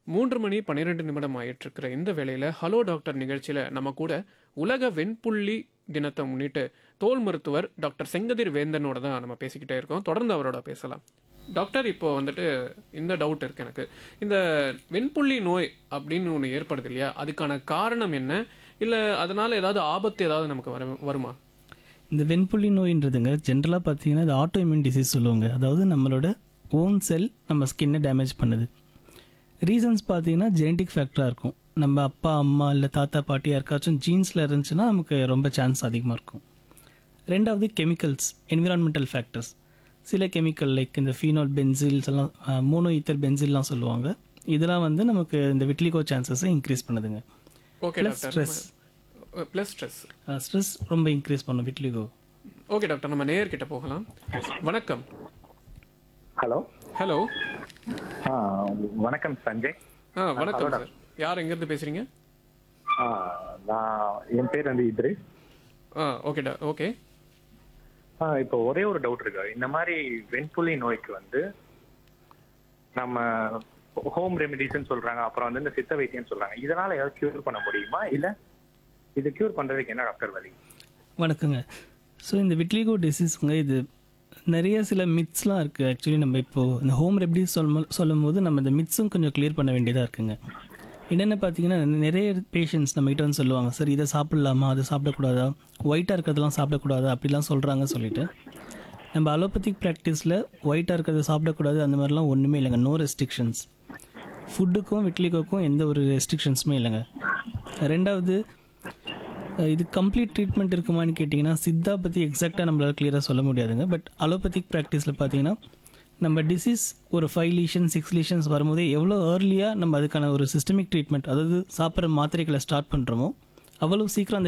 மூன்று மணி பன்னிரெண்டு நிமிடம் ஆயிட்டு இருக்கிற இந்த வேளையில ஹலோ டாக்டர் நிகழ்ச்சியில நம்ம கூட உலக வெண்புள்ளி தினத்தை முன்னிட்டு தோல் மருத்துவர் டாக்டர் செங்கதிர் வேந்தனோட தான் நம்ம பேசிக்கிட்டே இருக்கோம் தொடர்ந்து அவரோட பேசலாம் டாக்டர் இப்போ வந்துட்டு இந்த டவுட் இருக்கு எனக்கு இந்த வெண்புள்ளி நோய் அப்படின்னு ஒன்று ஏற்படுது இல்லையா அதுக்கான காரணம் என்ன இல்லை அதனால ஏதாவது ஆபத்து ஏதாவது நமக்கு வர வருமா இந்த வெண்புள்ளி நோயின்றதுங்க ஜென்ரலாக பார்த்தீங்கன்னா இது ஆட்டோ இம்யூன் டிசீஸ் சொல்லுவாங்க அதாவது நம்மளோட ஓன் செல் நம்ம ஸ்கின்னை டேமேஜ் பண்ணுது ரீசன்ஸ் பார்த்தீங்கன்னா ஜெனட்டிக் ஃபேக்டராக இருக்கும் நம்ம அப்பா அம்மா இல்லை தாத்தா பாட்டி யாருக்காச்சும் ஜீன்ஸில் இருந்துச்சுன்னா நமக்கு ரொம்ப சான்ஸ் அதிகமாக இருக்கும் ரெண்டாவது கெமிக்கல்ஸ் என்விரான்மெண்டல் ஃபேக்டர்ஸ் சில கெமிக்கல் லைக் இந்த ஃபீனால் பென்சில்ஸ் எல்லாம் மோனோ ஈத்தர் பென்சில்லாம் சொல்லுவாங்க இதெல்லாம் வந்து நமக்கு இந்த விட்லிகோ சான்சஸை இன்க்ரீஸ் பண்ணுதுங்க okay plus doctor stress plus stress stress ரொம்ப இன்க்ரீஸ் பண்ணும் விட்லிகோ ஓகே டாக்டர் நம்ம நேர்கிட்ட போகலாம் வணக்கம் ஹலோ ஹலோ ஆ வணக்கம் சஞ்சய் ஆ வணக்கம் சார் யார் எங்கேருந்து பேசுறீங்க ஆ நான் என் பேர் வந்து இத்ரி ஆ ஓகே டா ஓகே ஆ இப்போ ஒரே ஒரு டவுட் இருக்கு இந்த மாதிரி வெண்புலி நோய்க்கு வந்து நம்ம ஹோம் ரெமெடிஸ்னு சொல்றாங்க அப்புறம் வந்து இந்த சித்த வைத்தியம் சொல்றாங்க இதனால ஏதாவது கியூர் பண்ண முடியுமா இல்ல இது கியூர் பண்றதுக்கு என்ன டாக்டர் வழி வணக்கங்க ஸோ இந்த விட்லிகோ டிசீஸ்ங்க இது நிறைய சில மித்ஸ்லாம் இருக்குது ஆக்சுவலி நம்ம இப்போது இந்த ஹோம் ரெப்டிஸ் சொல்லும் சொல்லும் போது நம்ம இந்த மித்ஸும் கொஞ்சம் கிளியர் பண்ண வேண்டியதாக இருக்குங்க என்னென்ன பார்த்தீங்கன்னா நிறைய பேஷண்ட்ஸ் நம்மகிட்ட வந்து சொல்லுவாங்க சார் இதை சாப்பிடலாமா அதை சாப்பிடக்கூடாதா ஒயிட்டாக இருக்கிறதெல்லாம் சாப்பிடக்கூடாதா அப்படிலாம் சொல்கிறாங்க சொல்லிட்டு நம்ம அலோபதிக் ப்ராக்டிஸில் ஒயிட்டாக இருக்கிறத சாப்பிடக்கூடாது அந்த மாதிரிலாம் ஒன்றுமே இல்லைங்க நோ ரெஸ்ட்ரிக்ஷன்ஸ் ஃபுட்டுக்கும் விட்லிகோக்கும் எந்த ஒரு ரெஸ்ட்ரிக்ஷன்ஸுமே இல்லைங்க ரெண்டாவது அஹ் இது கம்ப்ளீட் ட்ரீட்மெண்ட் இருக்குமான்னு கேட்டிங்கன்னா சித்தா பற்றி எக்ஸாக்டாக நம்மளால் கிளியராக சொல்ல முடியாதுங்க பட் அலோபதிக் ப்ராக்டிஸில் பார்த்தீங்கன்னா நம்ம டிசீஸ் ஒரு ஃபைவ் லீஷன் சிக்ஸ் லீஷன்ஸ் வரும்போதே எவ்வளோ ஏர்லியாக நம்ம அதுக்கான ஒரு சிஸ்டமிக் ட்ரீட்மெண்ட் அதாவது சாப்பிட்ற மாத்திரைகளை ஸ்டார்ட் பண்ணுறோமோ அவ்வளோ சீக்கிரம் அந்த